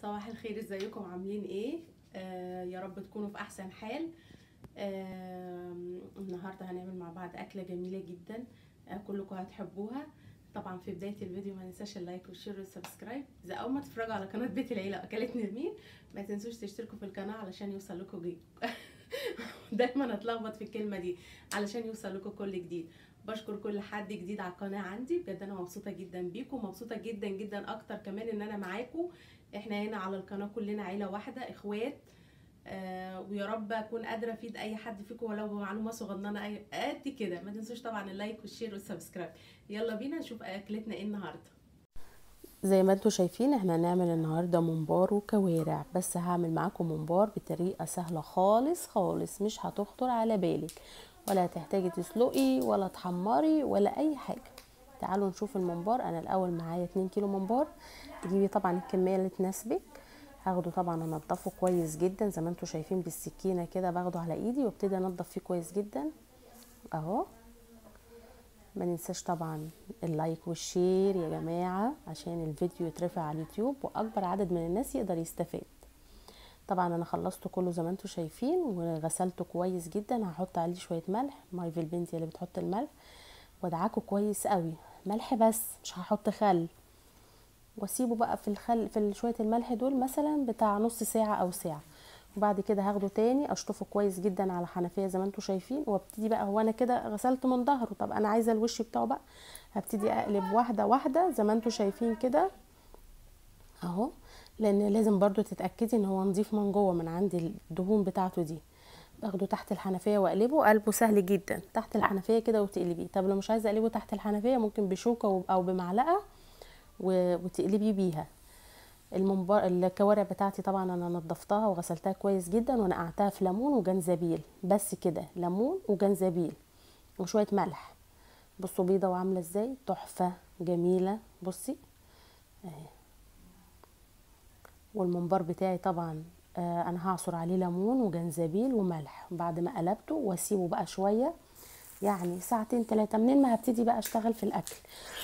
صباح الخير ازيكم عاملين ايه آه يا رب تكونوا في احسن حال آه النهارده هنعمل مع بعض اكله جميله جدا آه كلكم هتحبوها طبعا في بدايه الفيديو ما ننساش اللايك والشير والسبسكرايب اذا اول ما تتفرجوا على قناه بيت العيله اكلات نرمين ما تنسوش تشتركوا في القناه علشان يوصل لكم جديد دايما اتلخبط في الكلمه دي علشان يوصل لكم كل جديد بشكر كل حد جديد على القناه عندي بجد انا مبسوطه جدا بيكم مبسوطه جدا جدا اكتر كمان ان انا معاكم احنا هنا على القناه كلنا عيله واحده اخوات آه ويا رب اكون قادره افيد اي حد فيكم ولو بمعلومه صغننه اي قد كده ما تنسوش طبعا اللايك والشير والسبسكرايب يلا بينا نشوف اكلتنا ايه النهارده زي ما انتم شايفين احنا هنعمل النهارده ممبار وكوارع بس هعمل معاكم ممبار بطريقه سهله خالص خالص مش هتخطر على بالك ولا هتحتاجي تسلقي ولا تحمري ولا اي حاجه تعالوا نشوف الممبار انا الاول معايا 2 كيلو ممبار تجيبي طبعا الكميه اللي تناسبك هاخده طبعا انضفه كويس جدا زي ما انتم شايفين بالسكينه كده باخده على ايدي وابتدي انضف فيه كويس جدا اهو ما ننساش طبعا اللايك والشير يا جماعه عشان الفيديو يترفع على اليوتيوب واكبر عدد من الناس يقدر يستفاد طبعا انا خلصته كله زي ما انتم شايفين وغسلته كويس جدا هحط عليه شويه ملح ماي في البنت اللي بتحط الملح وادعكه كويس قوي ملح بس مش هحط خل واسيبه بقى في الخل في شويه الملح دول مثلا بتاع نص ساعه او ساعه وبعد كده هاخده تاني اشطفه كويس جدا على حنفيه زي ما انتم شايفين وابتدي بقى هو انا كده غسلت من ظهره طب انا عايزه الوش بتاعه بقى هبتدي اقلب واحده واحده زي ما انتم شايفين كده اهو لان لازم برضو تتاكدي ان هو نظيف من جوه من عند الدهون بتاعته دي باخده تحت الحنفيه واقلبه قلبه سهل جدا تحت الحنفيه كده وتقلبيه طب لو مش عايزه اقلبه تحت الحنفيه ممكن بشوكه او بمعلقه وتقلبي بيها الممبار الكوارع بتاعتي طبعا انا نضفتها وغسلتها كويس جدا ونقعتها في ليمون وجنزبيل بس كده ليمون وجنزبيل وشويه ملح بصوا بيضه وعامله ازاي تحفه جميله بصي اهي والممبار بتاعي طبعا آه انا هعصر عليه ليمون وجنزبيل وملح بعد ما قلبته واسيبه بقى شويه يعني ساعتين ثلاثه منين ما هبتدي بقى اشتغل في الاكل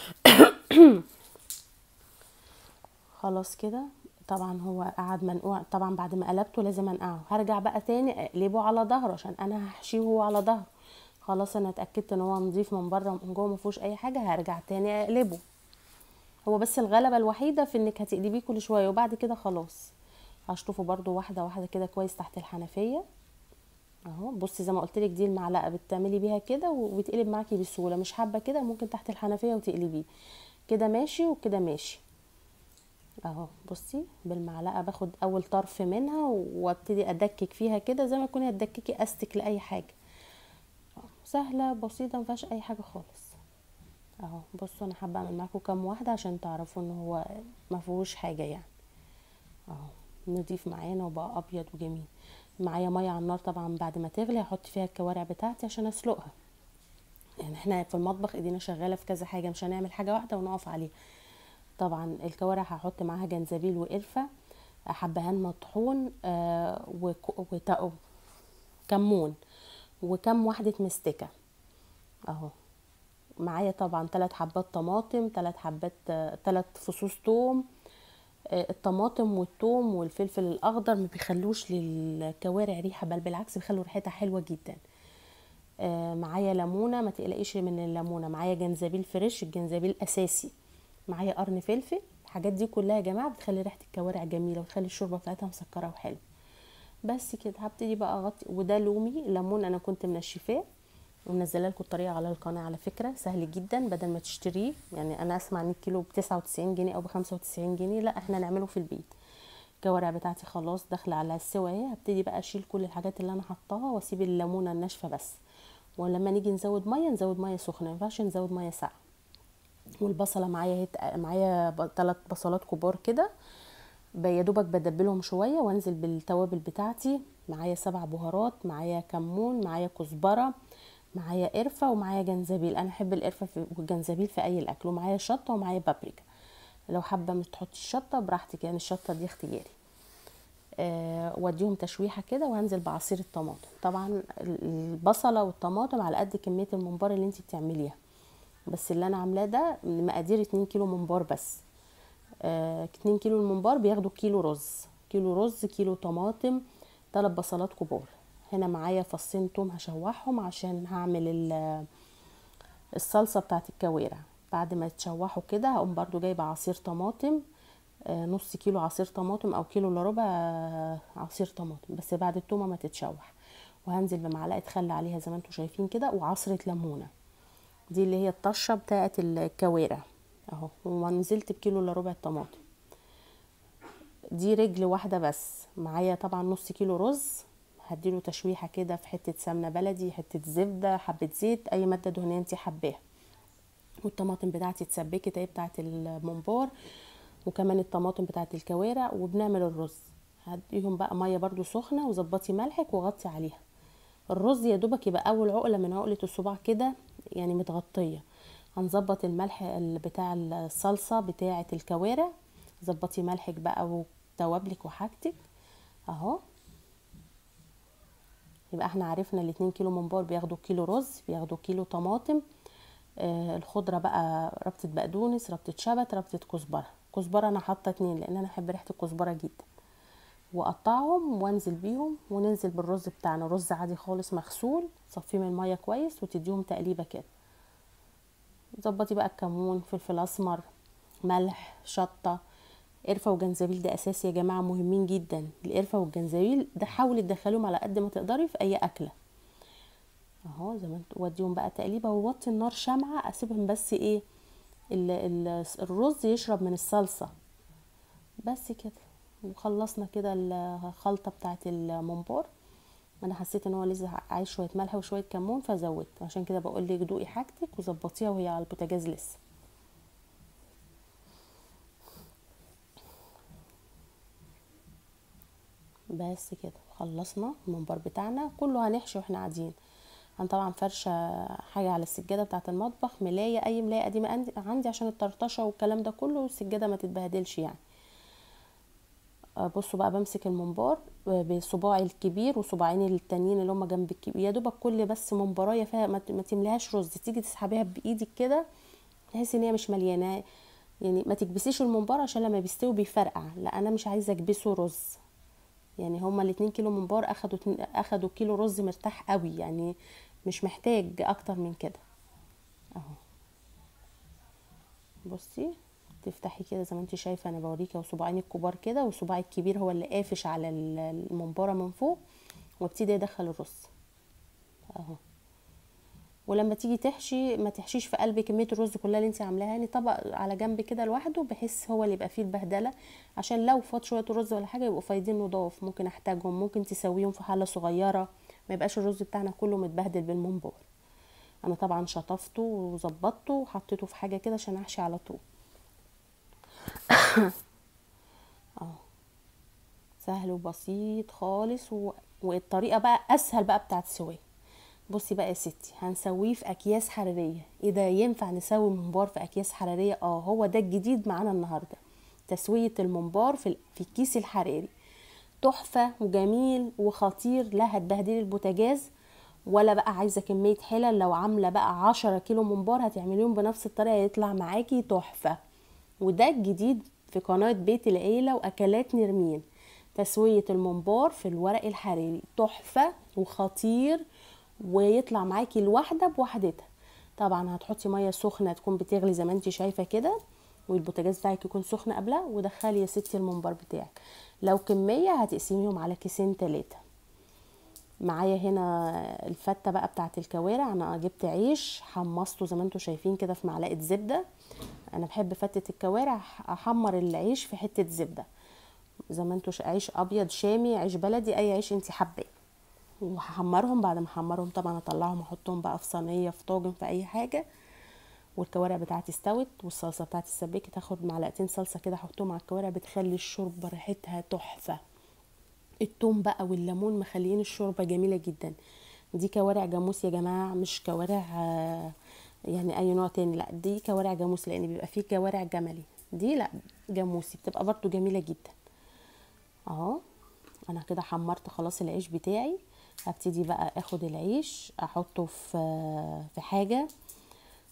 خلاص كده طبعا هو قعد منقوع طبعا بعد ما قلبته لازم انقعه هرجع بقى تاني اقلبه على ظهره عشان انا هحشيه هو على ظهره خلاص انا اتاكدت ان هو نظيف من بره ومن جوه ما فيهوش اي حاجه هرجع تاني اقلبه هو بس الغلبه الوحيده في انك هتقلبيه كل شويه وبعد كده خلاص هشطفه برده واحده واحده كده كويس تحت الحنفيه اهو بصي زي ما قلت لك دي المعلقه بتعملي بيها كده وبيتقلب معاكي بسهوله مش حابه كده ممكن تحت الحنفيه وتقلبيه كده ماشي وكده ماشي اهو بصي بالمعلقه باخد اول طرف منها وابتدي ادكك فيها كده زي ما تكوني هتدككي استك لاي حاجه سهله بسيطه مفيهاش اي حاجه خالص اهو بصوا انا حابه اعمل معاكم كام واحده عشان تعرفوا ان هو ما فيهوش حاجه يعني اهو نضيف معانا وبقى ابيض وجميل معايا ميه على النار طبعا بعد ما تغلي هحط فيها الكوارع بتاعتي عشان اسلقها يعني احنا في المطبخ ايدينا شغاله في كذا حاجه مش هنعمل حاجه واحده ونقف عليها طبعا الكوارع هحط معاها جنزبيل وقرفه حبهان مطحون آه وكمون وكم واحده مستكه اهو معايا طبعا ثلاث حبات طماطم ثلاث حبات ثلاث فصوص توم الطماطم والثوم والفلفل الاخضر ما بيخلوش للكوارع ريحه بل بالعكس بيخلوا ريحتها حلوه جدا معايا ليمونه ما تقلقيش من الليمونه معايا جنزبيل فريش الجنزبيل اساسي معايا قرن فلفل الحاجات دي كلها يا جماعه بتخلي ريحه الكوارع جميله وتخلي الشوربه بتاعتها مسكره وحلوه بس كده هبتدي بقى اغطي وده لومي ليمون انا كنت منشفاه ومنزله لكم الطريقه على القناه على فكره سهل جدا بدل ما تشتريه يعني انا اسمع ان الكيلو ب 99 جنيه او ب 95 جنيه لا احنا نعمله في البيت الكوارع بتاعتي خلاص داخله على السوا اهي هبتدي بقى اشيل كل الحاجات اللي انا حطاها واسيب الليمونه الناشفه بس ولما نيجي نزود ميه نزود ميه سخنه ما ينفعش نزود ميه ساقعه والبصله معايا هت... معايا ثلاث بصلات كبار كده يا دوبك بدبلهم شويه وانزل بالتوابل بتاعتي معايا سبع بهارات معايا كمون معايا كزبره معايا قرفه ومعايا جنزبيل انا احب القرفه والجنزبيل في اي الاكل ومعايا شطه ومعايا بابريكا لو حابه مش تحطي الشطه براحتك يعني الشطه دي اختياري أه واديهم تشويحه كده وهنزل بعصير الطماطم طبعا البصله والطماطم على قد كميه الممبار اللي انت بتعمليها بس اللي انا عاملاه ده مقادير 2 كيلو ممبار بس آه 2 كيلو الممبار بياخدوا كيلو رز كيلو رز كيلو طماطم ثلاث بصلات كبار هنا معايا فصين توم هشوحهم عشان هعمل ال- الصلصه بتاعت الكوارع بعد ما يتشوحوا كده هقوم برضو جايبه عصير طماطم آه، نص كيلو عصير طماطم او كيلو الا ربع آه، عصير طماطم بس بعد التومه ما تتشوح وهنزل بمعلقه خل عليها زي ما انتم شايفين كده وعصره ليمونه دي اللي هي الطشه بتاعه الكوارع اهو ونزلت بكيلو الا ربع الطماطم دي رجل واحده بس معايا طبعا نص كيلو رز هديله تشويحه كده في حته سمنه بلدي حته زبده حبه زيت اي ماده دهنيه انت حباها والطماطم بتاعتي اتسبكت اهي بتاعت الممبار وكمان الطماطم بتاعت الكوارع وبنعمل الرز هديهم بقى ميه برضو سخنه وظبطي ملحك وغطي عليها الرز يا دوبك يبقى اول عقله من عقله الصباع كده يعني متغطيه هنظبط الملح ال- بتاع الصلصه بتاعه الكوارع ظبطي ملحك بقى وتوابلك وحاجتك اهو يبقى احنا عرفنا الاتنين كيلو ممبار بياخدوا كيلو رز بياخدوا كيلو طماطم آه الخضره بقى ربطه بقدونس ربطه شبت ربطه كزبره كزبره انا حاطه اتنين لان انا احب ريحه الكزبره جدا واقطعهم وانزل بيهم وننزل بالرز بتاعنا رز عادي خالص مغسول صفيه من الميه كويس وتديهم تقليبه كده ظبطي بقى الكمون فلفل اسمر ملح شطه قرفه وجنزبيل ده اساسي يا جماعه مهمين جدا القرفه والجنزبيل ده حاولي تدخليهم على قد ما تقدري في اي اكله اهو زي ما انتوا وديهم بقى تقليبه ووطي النار شمعه اسيبهم بس ايه ال ال الرز يشرب من الصلصه بس كده وخلصنا كده الخلطه بتاعت الممبار انا حسيت ان هو لسه عايز شويه ملح وشويه كمون فزودت عشان كده بقول لك دوقي حاجتك وظبطيها وهي على البوتاجاز لسه بس كده خلصنا الممبار بتاعنا كله هنحشي واحنا قاعدين انا طبعا فرشه حاجه على السجاده بتاعه المطبخ ملايه اي ملايه قديمه عندي عندي عشان الطرطشه والكلام ده كله والسجاده ما تتبهدلش يعني آه، بصوا بقى بمسك الممبار بصباعي الكبير وصباعين التانيين اللي هم جنب الكبير يا دوبك كل بس ممبرايه فيها ما ت- ما تمليهاش رز تيجي تسحبيها بايدك كده تحسي ان هي مش مليانه يعني ما تكبسيش الممبار عشان لما بيستوي بيفرقع لا انا مش عايزه اكبسه رز يعني هما الاتنين كيلو ممبار اخدوا اتنين- اخدوا كيلو رز مرتاح قوي يعني مش محتاج اكتر من كده اهو بصي تفتحي كده زي ما انت شايفه انا بوريكي وصباعين الكبار كده وصباعي الكبير هو اللي قافش على ال- الممباره من فوق وابتدي ادخل الرز اهو ولما تيجي تحشي ما تحشيش في قلب كميه الرز كلها اللي انت عاملاها يعني طبق على جنب كده لوحده بحيث هو اللي يبقى فيه البهدله عشان لو فات شويه رز ولا حاجه يبقوا فايدين نضاف ممكن احتاجهم ممكن تسويهم في حله صغيره ما يبقاش الرز بتاعنا كله متبهدل بالممبار انا طبعا شطفته وظبطته وحطيته في حاجه كده عشان احشي على طول اه سهل وبسيط خالص و... والطريقه بقى اسهل بقى بتاعت السويه بصي بقى يا ستي هنسويه في اكياس حراريه ايه ده ينفع نسوي ممبار في اكياس حراريه اه هو ده الجديد معانا النهارده تسويه الممبار في ال- في الكيس الحراري تحفه وجميل وخطير لا هتبهدلي البوتاجاز ولا بقى عايزه كميه حلل لو عامله بقى عشرة كيلو ممبار هتعمليهم بنفس الطريقه يطلع معاكي تحفه وده الجديد في قناه بيت العيله واكلات نرمين تسويه الممبار في الورق الحراري تحفه وخطير ويطلع معاكي الواحده بوحدتها طبعا هتحطي ميه سخنه تكون بتغلي زي ما انت شايفه كده والبوتاجاز بتاعك يكون سخن قبلها ودخلي يا ستي الممبار بتاعك لو كميه هتقسميهم على كيسين تلاتة معايا هنا الفته بقى بتاعت الكوارع انا جبت عيش حمصته زي ما انتم شايفين كده في معلقه زبده انا بحب فتة الكوارع احمر العيش في حته زبده زي ما انتوا عيش ابيض شامي عيش بلدي اي عيش انت حباه وهحمرهم بعد ما احمرهم طبعا اطلعهم احطهم بقى في صينيه في طاجن في اي حاجه والكوارع بتاعتي استوت والصلصه بتاعتي اتسبكت تاخد معلقتين صلصه كده احطهم على الكوارع بتخلي الشوربه ريحتها تحفه التوم بقى والليمون مخليين الشوربه جميله جدا دي كوارع جاموس يا جماعه مش كوارع آه، يعني اي نوع تاني لا دي كوارع جاموس لان بيبقى فيه كوارع جملي دي لا جاموسي بتبقى برضو جميله جدا اهو انا كده حمرت خلاص العيش بتاعي هبتدي بقى اخد العيش احطه في في حاجه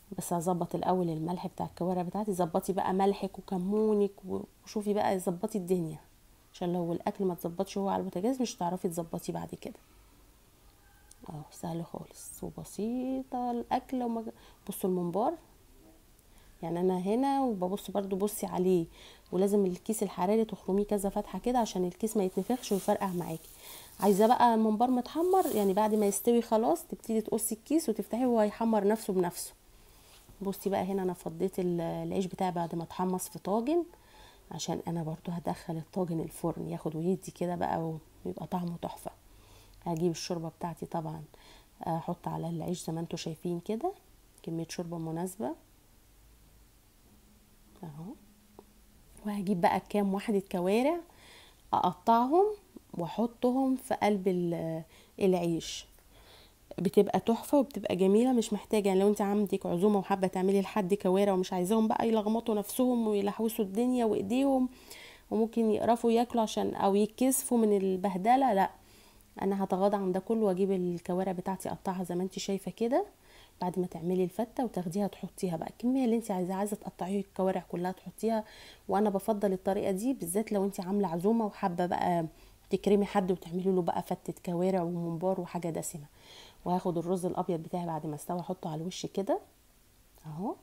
بس هظبط الاول الملح بتاع الكوارع بتاعتي ظبطي بقى ملحك وكمونك وشوفي بقى ظبطي الدنيا عشان لو الاكل ما تظبطش هو على البوتاجاز مش هتعرفي تظبطي بعد كده اه سهل خالص وبسيطة الاكلة وما بصوا الممبار يعني انا هنا وببص برضو بصي عليه ولازم الكيس الحراري تخرميه كذا فتحة كده عشان الكيس ما يتنفخش ويفرقع معاكي عايزة بقى الممبار متحمر يعني بعد ما يستوي خلاص تبتدي تقصي الكيس وتفتحيه وهو هيحمر نفسه بنفسه بصي بقى هنا انا فضيت العيش بتاعي بعد ما اتحمص في طاجن عشان انا برضو هدخل الطاجن الفرن ياخد ويدي كده بقى ويبقى طعمه تحفه هجيب الشوربه بتاعتي طبعا احط على العيش زي ما انتم شايفين كده كميه شوربه مناسبه اهو وهجيب بقى كام واحده كوارع اقطعهم واحطهم في قلب العيش بتبقى تحفه وبتبقى جميله مش محتاجه يعني لو انت عندك عزومه وحابه تعملي لحد كوارع ومش عايزاهم بقى يلخبطوا نفسهم ويلحوسوا الدنيا وايديهم وممكن يقرفوا ياكلوا عشان او يتكسفوا من البهدله لا انا هتغاضى عن ده كله واجيب الكوارع بتاعتي اقطعها زي ما انت شايفه كده بعد ما تعملي الفته وتاخديها تحطيها بقى الكميه اللي انت عايزاها عايزه تقطعي الكوارع كلها تحطيها وانا بفضل الطريقه دي بالذات لو انت عامله عزومه وحابه بقى تكرمي حد وتعملي له بقى فته كوارع وممبار وحاجه دسمه وهاخد الرز الابيض بتاعي بعد ما استوى احطه على الوش كده اهو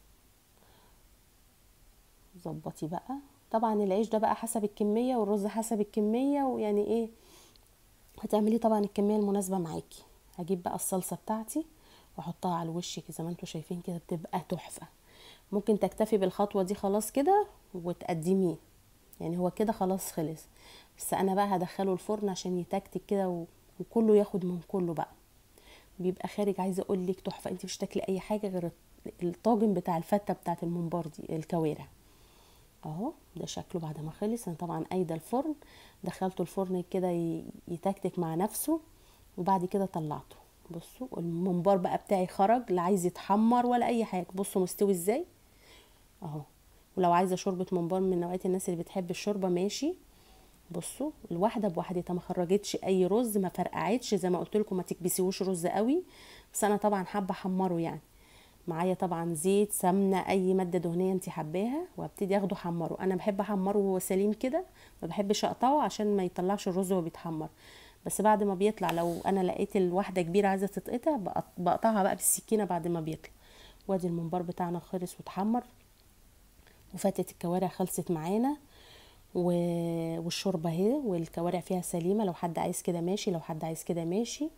ظبطي بقى طبعا العيش ده بقى حسب الكميه والرز حسب الكميه ويعني ايه هتعملي طبعا الكميه المناسبه معاكي هجيب بقى الصلصه بتاعتي واحطها على الوش زي ما انتم شايفين كده بتبقى تحفه ممكن تكتفي بالخطوه دي خلاص كده وتقدميه يعني هو كده خلاص خلص بس انا بقى هدخله الفرن عشان يتكتك كده وكله ياخد من كله بقى بيبقى خارج عايزه اقول لك تحفه انت مش تاكلي اي حاجه غير الطاجن بتاع الفته بتاعه الممبار دي الكوارع اهو ده شكله بعد ما خلص انا طبعا قايده الفرن دخلته الفرن كده يتكتك مع نفسه وبعد كده طلعته بصوا الممبار بقى بتاعي خرج لا عايز يتحمر ولا اي حاجه بصوا مستوي ازاي اهو ولو عايزه شوربه ممبار من نوعيه الناس اللي بتحب الشوربه ماشي بصوا الواحده بوحدتها ما خرجتش اي رز ما فرقعتش زي ما قلت لكم ما تكبسيوش رز قوي بس انا طبعا حابه احمره يعني معايا طبعا زيت سمنه اي ماده دهنيه انت حباها وابتدي اخده احمره انا بحب احمره وهو سليم كده ما بحبش اقطعه عشان ما يطلعش الرز وهو بيتحمر بس بعد ما بيطلع لو انا لقيت الواحده كبيره عايزه تتقطع بقطعها بقى بالسكينه بعد ما بيطلع وادي الممبار بتاعنا خلص واتحمر وفاتت الكوارع خلصت معانا والشوربه اهي والكوارع فيها سليمه لو حد عايز كده ماشي لو حد عايز كده ماشي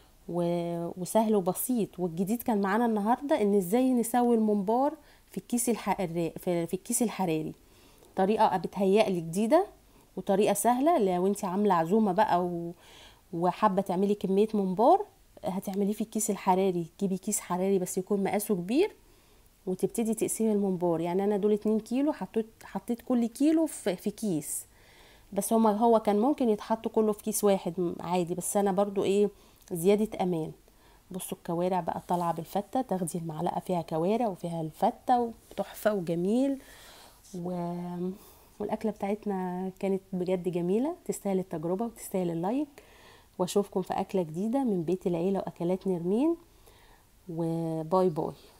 وسهل وبسيط والجديد كان معانا النهارده ان ازاي نسوي الممبار في الكيس الحراري في الكيس الحراري طريقه بتهيألي جديده وطريقه سهله لو انت عامله عزومه بقى و... وحابه تعملي كميه ممبار هتعمليه في الكيس الحراري تجيبي كيس حراري بس يكون مقاسه كبير وتبتدي تقسمي الممبار يعني انا دول 2 كيلو حطيت حطيت كل كيلو في, في كيس بس هما هو كان ممكن يتحط كله في كيس واحد عادي بس انا برضو ايه زيادة امان بصوا الكوارع بقى طالعه بالفته تاخدي المعلقه فيها كوارع وفيها الفته وتحفه وجميل و... والاكله بتاعتنا كانت بجد جميله تستاهل التجربه وتستاهل اللايك واشوفكم في اكله جديده من بيت العيله واكلات نرمين وباي باي